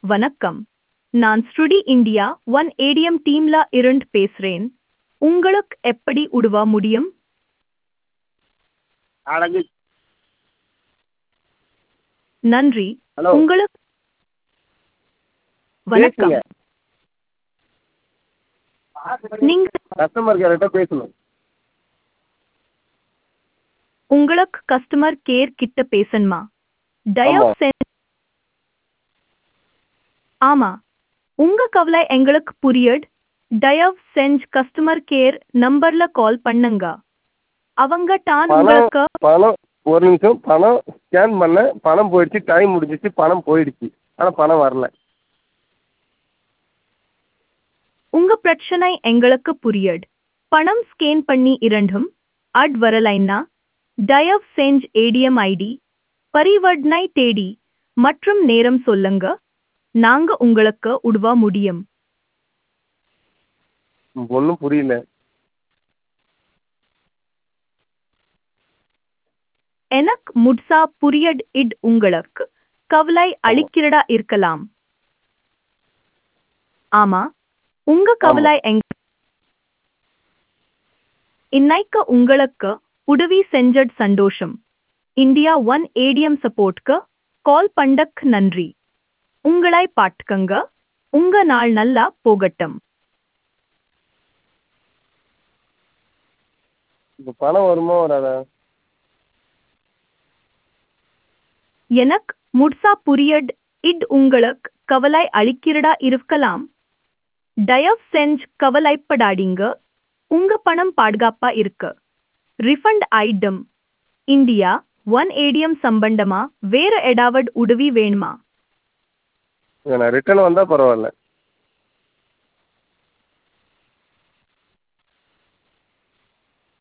வணக்கம் நான் ஸ்ருடி இந்தியா ஒன் ஏடிஎம் டீம்ல இருந்து பேசுறேன் உங்களுக்கு எப்படி உதவ முடியும் அடங்கு நன்றி ஹலோ உங்களுக்கு வணக்கம் பேசுங்க நீங்க கஸ்டமர் கேர்கிட்ட பேசணும் உங்களுக்கு கஸ்டமர் கேர் கிட்ட பேசணுமா தயவு ஆமா. செஞ்சு ஆமா உங்க கவலை எங்களுக்கு புரியுது தயவு செஞ்சு கஸ்டமர் கேர் நம்பர்ல கால் பண்ணுங்க அவங்க தான் பணம் உங்களுக்கு பணம் ஒரு நிமிஷம் பணம் ஸ்கேன் பண்ண பணம் போயிடுச்சு டைம் முடிஞ்சிச்சு பணம் போயிடுச்சு ஆனால் பணம் வரல உங்க பிரச்சனை எங்களுக்கு புரியுது பணம் ஸ்கேன் பண்ணி இரண்டும் அட் வரலைன்னா தயவு செஞ்சு ஏடிஎம் ஐடி பரிவர்த்தனை தேடி மற்றும் நேரம் சொல்லுங்க நாங்க உங்களுக்கு உதவ முடியும் ஒன்றும் புரியல எனக்கு முட்சா புரியட் இட் உங்களுக்கு கவலை அளிக்கிறதா இருக்கலாம் ஆமா உங்க கவலை எங்க இன்னைக்கு உங்களுக்கு உதவி செஞ்சட் சந்தோஷம் இந்தியா ஒன் ஏடிஎம் சப்போர்ட்க்கு கால் பண்ணக் நன்றி உங்களை பாட்டுக்கங்க உங்க நாள் நல்லா போகட்டும் இப்போ பணம் வருமா வராதா எனக்கு முட்சா புரியட் இட் உங்களுக்கு கவலை அளிக்கிறதா இருக்கலாம் தயவு செஞ்சு கவலைப்படாதீங்க உங்க பணம் பாதுகாப்பா இருக்கு refund item India one ATM சம்பந்தமா வேற ஏதாவது உதவி வேணுமா நான் ரிட்டர்ன் வந்தால் பரவாயில்ல